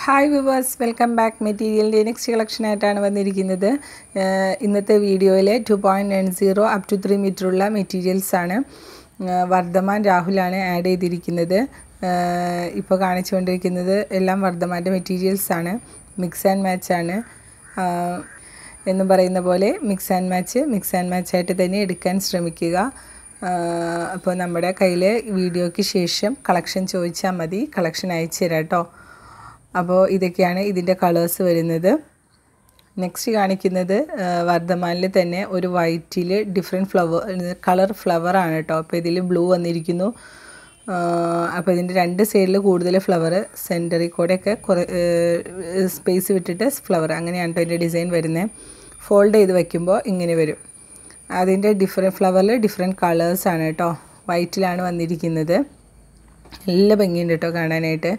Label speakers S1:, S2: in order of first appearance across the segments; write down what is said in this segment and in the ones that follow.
S1: hi viewers welcome back മെറ്റീരിയലിൻ്റെ next കളക്ഷനായിട്ടാണ് വന്നിരിക്കുന്നത് ഏഹ് ഇന്നത്തെ വീഡിയോയിൽ two point nine zero up to three മീറ്ററുള്ള മെറ്റീരിയൽസാണ് വർദ്ധമാൻ രാഹുലാണ് ആഡ് ചെയ്തിരിക്കുന്നത് ഇപ്പോൾ കാണിച്ചുകൊണ്ടിരിക്കുന്നത് എല്ലാം വർദ്ധമാൻ്റെ മെറ്റീരിയൽസാണ് മിക്സ് ആൻഡ് മാച്ചാണ് എന്ന് പറയുന്ന പോലെ mix and match mix and മാച്ചായിട്ട് തന്നെ എടുക്കാൻ ശ്രമിക്കുക അപ്പോൾ നമ്മുടെ കയ്യിൽ വീഡിയോയ്ക്ക് ശേഷം കളക്ഷൻ ചോദിച്ചാൽ മതി കളക്ഷൻ അയച്ചു തരാം കേട്ടോ അപ്പോൾ ഇതൊക്കെയാണ് ഇതിൻ്റെ കളേഴ്സ് വരുന്നത് നെക്സ്റ്റ് കാണിക്കുന്നത് വർദ്ധമാനിൽ തന്നെ ഒരു വൈറ്റിൽ ഡിഫറെൻറ്റ് ഫ്ലവർ കളർ ഫ്ലവറാണ് കേട്ടോ അപ്പോൾ ഇതിൽ ബ്ലൂ വന്നിരിക്കുന്നു അപ്പോൾ ഇതിൻ്റെ രണ്ട് സൈഡിൽ കൂടുതൽ ഫ്ലവർ സെൻറ്ററിൽ കൂടെയൊക്കെ കുറേ സ്പേസ് വിട്ടിട്ട് ഫ്ലവർ അങ്ങനെയാണ് കേട്ടോ ഇതിൻ്റെ ഡിസൈൻ വരുന്നത് ഫോൾഡ് ചെയ്ത് വയ്ക്കുമ്പോൾ ഇങ്ങനെ വരും അതിൻ്റെ ഡിഫറെൻറ്റ് ഫ്ലവറിൽ ഡിഫറെൻറ്റ് കളേഴ്സാണ് കേട്ടോ വൈറ്റിലാണ് വന്നിരിക്കുന്നത് നല്ല ഭംഗിയുണ്ട് കേട്ടോ കാണാനായിട്ട്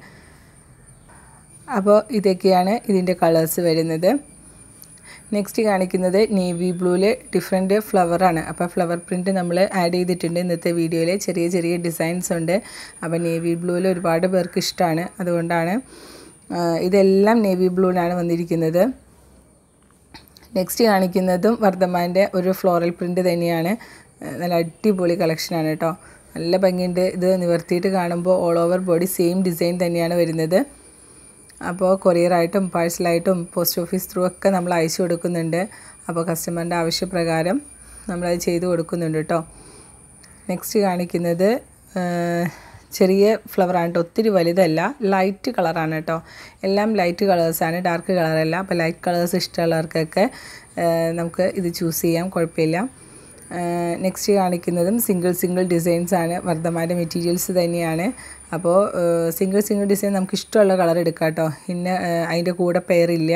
S1: അപ്പോൾ ഇതൊക്കെയാണ് ഇതിൻ്റെ കളേഴ്സ് വരുന്നത് നെക്സ്റ്റ് കാണിക്കുന്നത് നേവി ബ്ലൂവിൽ ഡിഫറെൻറ്റ് ഫ്ലവറാണ് അപ്പോൾ ഫ്ലവർ പ്രിൻറ്റ് നമ്മൾ ആഡ് ചെയ്തിട്ടുണ്ട് ഇന്നത്തെ വീഡിയോയിൽ ചെറിയ ചെറിയ ഡിസൈൻസ് ഉണ്ട് അപ്പോൾ നേവി ബ്ലൂവിൽ ഒരുപാട് പേർക്ക് ഇഷ്ടമാണ് അതുകൊണ്ടാണ് ഇതെല്ലാം നേവി ബ്ലൂവിലാണ് വന്നിരിക്കുന്നത് നെക്സ്റ്റ് കാണിക്കുന്നതും വർദ്ധമാൻ്റെ ഒരു ഫ്ലോറൽ പ്രിൻറ്റ് തന്നെയാണ് നല്ല അടിപൊളി കളക്ഷനാണ് കേട്ടോ നല്ല ഭംഗിയുണ്ട് ഇത് നിവർത്തിയിട്ട് കാണുമ്പോൾ all over body same design തന്നെയാണ് വരുന്നത് അപ്പോൾ കൊറിയറായിട്ടും പാഴ്സലായിട്ടും പോസ്റ്റ് ഓഫീസ് ത്രൂ ഒക്കെ നമ്മൾ അയച്ചു കൊടുക്കുന്നുണ്ട് അപ്പോൾ കസ്റ്റമറിൻ്റെ ആവശ്യപ്രകാരം നമ്മളത് ചെയ്തു കൊടുക്കുന്നുണ്ട് കേട്ടോ നെക്സ്റ്റ് കാണിക്കുന്നത് ചെറിയ ഫ്ലവറാണ് കേട്ടോ ഒത്തിരി വലുതല്ല ലൈറ്റ് കളറാണ് കേട്ടോ എല്ലാം ലൈറ്റ് കളേഴ്സാണ് ഡാർക്ക് കളറല്ല അപ്പോൾ ലൈറ്റ് കളേഴ്സ് ഇഷ്ടമുള്ളവർക്കൊക്കെ നമുക്ക് ഇത് ചൂസ് ചെയ്യാം കുഴപ്പമില്ല നെക്സ്റ്റ് കാണിക്കുന്നതും സിംഗിൾ സിംഗിൾ ഡിസൈൻസ് ആണ് വർദ്ധമാൻ്റെ മെറ്റീരിയൽസ് തന്നെയാണ് അപ്പോൾ സിംഗിൾ സിംഗിൾ ഡിസൈൻ നമുക്ക് ഇഷ്ടമുള്ള കളർ എടുക്കാം കേട്ടോ പിന്നെ അതിൻ്റെ കൂടെ പെയറില്ല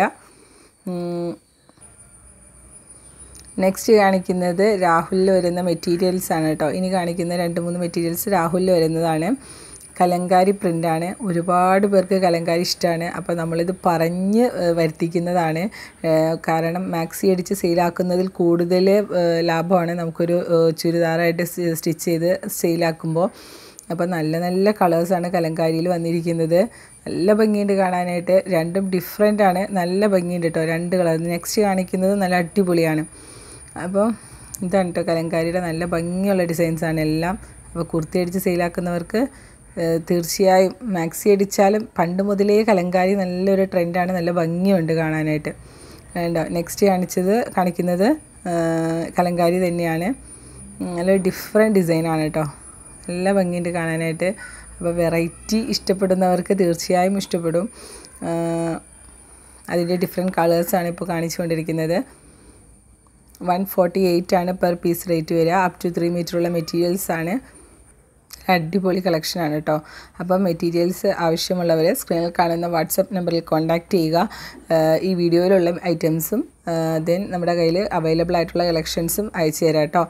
S1: നെക്സ്റ്റ് കാണിക്കുന്നത് രാഹുലിൽ വരുന്ന മെറ്റീരിയൽസ് ആണ് കേട്ടോ ഇനി കാണിക്കുന്ന രണ്ട് മൂന്ന് മെറ്റീരിയൽസ് രാഹുലിൽ വരുന്നതാണ് കലങ്കാരി പ്രിൻ്റാണ് ഒരുപാട് പേർക്ക് കലങ്കാരി ഇഷ്ടമാണ് അപ്പോൾ നമ്മളിത് പറഞ്ഞ് വരുത്തിക്കുന്നതാണ് കാരണം മാക്സി അടിച്ച് സെയിലാക്കുന്നതിൽ കൂടുതൽ ലാഭമാണ് നമുക്കൊരു ചുരിദാറായിട്ട് സ്റ്റിച്ച് ചെയ്ത് സെയിലാക്കുമ്പോൾ അപ്പോൾ നല്ല നല്ല കളേഴ്സാണ് കലങ്കാരിയിൽ വന്നിരിക്കുന്നത് നല്ല ഭംഗിയുണ്ട് കാണാനായിട്ട് രണ്ടും ഡിഫറെൻ്റ് ആണ് നല്ല ഭംഗിയുണ്ട് കേട്ടോ രണ്ട് കളർ നെക്സ്റ്റ് കാണിക്കുന്നത് നല്ല അടിപൊളിയാണ് അപ്പോൾ ഇതാണ് കേട്ടോ കലങ്കാരിയുടെ നല്ല ഭംഗിയുള്ള ഡിസൈൻസാണ് എല്ലാം അപ്പോൾ കുർത്തി അടിച്ച് സെയിലാക്കുന്നവർക്ക് തീർച്ചയായും മാക്സി അടിച്ചാലും പണ്ട് മുതലേ കലങ്കാരി നല്ലൊരു ട്രെൻഡാണ് നല്ല ഭംഗിയുണ്ട് കാണാനായിട്ട് വേണ്ട നെക്സ്റ്റ് കാണിച്ചത് കാണിക്കുന്നത് കലങ്കാരി തന്നെയാണ് നല്ല ഡിഫറെൻറ്റ് ഡിസൈനാണ് കേട്ടോ നല്ല ഭംഗിയുണ്ട് കാണാനായിട്ട് അപ്പോൾ വെറൈറ്റി ഇഷ്ടപ്പെടുന്നവർക്ക് തീർച്ചയായും ഇഷ്ടപ്പെടും അതിൻ്റെ ഡിഫറെൻറ്റ് കളേഴ്സാണ് ഇപ്പോൾ കാണിച്ചുകൊണ്ടിരിക്കുന്നത് വൺ ഫോർട്ടി എയ്റ്റ് ആണ് പെർ പീസ് റേറ്റ് വരിക അപ് ടു ത്രീ മീറ്ററുള്ള മെറ്റീരിയൽസ് ആണ് അടിപൊളി കളക്ഷനാണ് കേട്ടോ അപ്പോൾ മെറ്റീരിയൽസ് ആവശ്യമുള്ളവർ സ്ക്രീനിൽ കാണുന്ന വാട്സപ്പ് നമ്പറിൽ കോൺടാക്റ്റ് ചെയ്യുക ഈ വീഡിയോയിലുള്ള ഐറ്റംസും ദെൻ നമ്മുടെ കയ്യിൽ അവൈലബിൾ ആയിട്ടുള്ള കളക്ഷൻസും അയച്ചു തരാം കേട്ടോ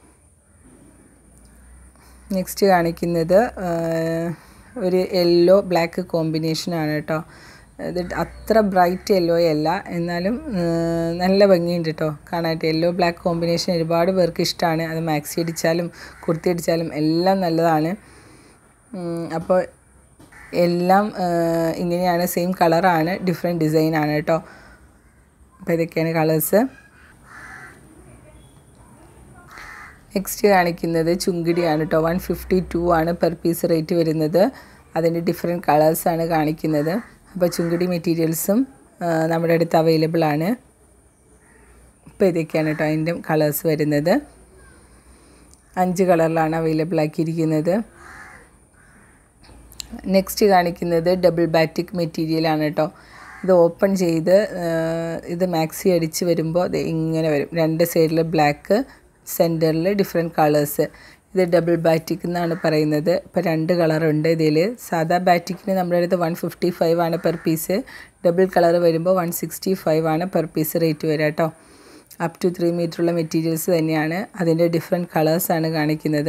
S1: നെക്സ്റ്റ് കാണിക്കുന്നത് ഒരു യെല്ലോ ബ്ലാക്ക് കോമ്പിനേഷനാണ് കേട്ടോ ഇത് അത്ര ബ്രൈറ്റ് യെല്ലോ അല്ല എന്നാലും നല്ല ഭംഗിയുണ്ട് കേട്ടോ കാണാനായിട്ട് യെല്ലോ ബ്ലാക്ക് കോമ്പിനേഷൻ ഒരുപാട് പേർക്ക് ഇഷ്ടമാണ് അത് മാക്സി അടിച്ചാലും കുർത്തി അടിച്ചാലും എല്ലാം നല്ലതാണ് അപ്പോൾ എല്ലാം ഇങ്ങനെയാണ് സെയിം കളറാണ് ഡിഫറെൻറ്റ് ഡിസൈനാണ് കേട്ടോ അപ്പോൾ ഇതൊക്കെയാണ് കളേഴ്സ് നെക്സ്റ്റ് കാണിക്കുന്നത് ചുങ്കിടിയാണ് കേട്ടോ വൺ ഫിഫ്റ്റി ടു ആണ് പെർ പീസ് റേറ്റ് വരുന്നത് അതിൻ്റെ ഡിഫറെൻറ്റ് കളേഴ്സാണ് കാണിക്കുന്നത് അപ്പോൾ ചുങ്കിടി മെറ്റീരിയൽസും നമ്മുടെ അടുത്ത് അവൈലബിൾ ആണ് ഇപ്പോൾ ഇതൊക്കെയാണ് കേട്ടോ അതിൻ്റെ കളേഴ്സ് വരുന്നത് അഞ്ച് കളറിലാണ് അവൈലബിൾ ആക്കിയിരിക്കുന്നത് നെക്സ്റ്റ് കാണിക്കുന്നത് ഡബിൾ ബാറ്റിക് മെറ്റീരിയലാണ് കേട്ടോ ഇത് ഓപ്പൺ ചെയ്ത് ഇത് മാക്സി അടിച്ച് വരുമ്പോൾ ഇത് ഇങ്ങനെ വരും രണ്ട് സൈഡിൽ ബ്ലാക്ക് സെൻറ്ററിൽ ഡിഫറെൻറ്റ് കളേഴ്സ് ഇത് ഡബിൾ ബാറ്റിക് എന്നാണ് പറയുന്നത് ഇപ്പോൾ രണ്ട് കളറുണ്ട് ഇതിൽ സാധാ ബാറ്റിക്കിന് നമ്മുടെ അടുത്ത് വൺ ഫിഫ്റ്റി ഫൈവ് ആണ് പെർ പീസ് ഡബിൾ കളർ വരുമ്പോൾ വൺ സിക്സ്റ്റി ഫൈവ് ആണ് പെർ പീസ് റേറ്റ് വരിക കേട്ടോ അപ് ടു ത്രീ മീറ്ററുള്ള മെറ്റീരിയൽസ് തന്നെയാണ് അതിൻ്റെ ഡിഫറെൻറ്റ് കളേഴ്സാണ് കാണിക്കുന്നത്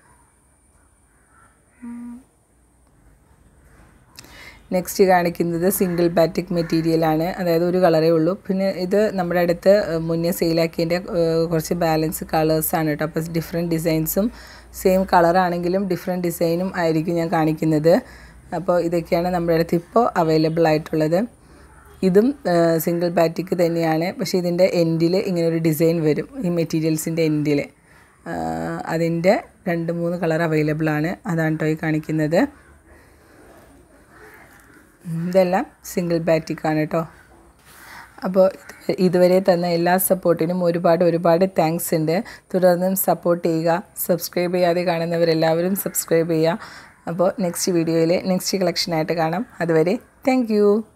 S1: നെക്സ്റ്റ് കാണിക്കുന്നത് സിംഗിൾ ബാറ്റിക് മെറ്റീരിയലാണ് അതായത് ഒരു കളറേ ഉള്ളൂ പിന്നെ ഇത് നമ്മുടെ അടുത്ത് മുന്നേ സെയിലാക്കിയതിൻ്റെ കുറച്ച് ബാലൻസ് കളേഴ്സാണ് കേട്ടോ അപ്പോൾ ഡിഫറെൻറ്റ് ഡിസൈൻസും സെയിം കളറാണെങ്കിലും ഡിഫറെൻറ്റ് ഡിസൈനും ആയിരിക്കും ഞാൻ കാണിക്കുന്നത് അപ്പോൾ ഇതൊക്കെയാണ് നമ്മുടെ അടുത്ത് ഇപ്പോൾ അവൈലബിൾ ആയിട്ടുള്ളത് ഇതും സിംഗിൾ ബാറ്റിക്ക് തന്നെയാണ് പക്ഷേ ഇതിൻ്റെ എൻഡിൽ ഇങ്ങനെ ഒരു ഡിസൈൻ വരും ഈ മെറ്റീരിയൽസിൻ്റെ എൻഡിൽ അതിൻ്റെ രണ്ട് മൂന്ന് കളർ അവൈലബിൾ ആണ് അതാണ് കേട്ടോ ഈ കാണിക്കുന്നത് ഇതെല്ലാം സിംഗിൾ ബാറ്റിക്കാണ് കേട്ടോ അപ്പോൾ ഇതുവരെ തന്ന എല്ലാ സപ്പോർട്ടിനും ഒരുപാട് ഒരുപാട് താങ്ക്സ് ഉണ്ട് തുടർന്നും സപ്പോർട്ട് ചെയ്യുക സബ്സ്ക്രൈബ് ചെയ്യാതെ കാണുന്നവരെല്ലാവരും സബ്സ്ക്രൈബ് ചെയ്യുക അപ്പോൾ നെക്സ്റ്റ് വീഡിയോയിൽ നെക്സ്റ്റ് കളക്ഷനായിട്ട് കാണാം അതുവരെ താങ്ക്